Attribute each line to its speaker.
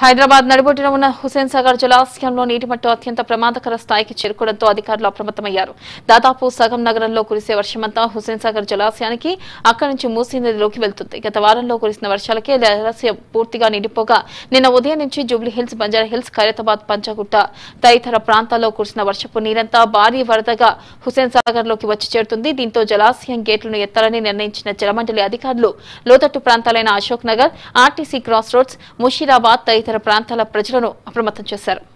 Speaker 1: హైదరాబాద్ నడిబొడ్డున ఉన్న హుసేన్ సాగర్ జలాశయంలో నీటి మట్టం అత్యంత ప్రమాదకర స్థాయికి చేరుకోవడంతో అధికారులు అప్రమత్తమయ్యారు దాదాపు సగం నగరంలో కురిసే వర్షమంతా హుసేన్ సాగర్ జలాశయానికి అక్కడి నుంచి మూసీ నదిలోకి వెళ్తుంది గత వారంలో కురిసిన వర్షాలకే జలాశయం పూర్తిగా నిండిపోగా నిన్న ఉదయం నుంచి jubilee hills Banjara hills Khairatabad Panjagutta తదితర ప్రాంతాల్లో కురిసిన వర్షపు నీరంతా భారీ వరదగా హుసేన్ సాగర్ లోకి వచ్చి చేరుతుంది దీంతో జలాశయం గేట్లను ఎత్తాలని నిర్ణయించిన జలమండలి అధికారులు లోతట్టు ప్రాంతాలైన Ashok Nagar RTC cross roads Musheerabad తదితర ప్రాంతాల ప్రజలను అప్రమత్తం చేశారు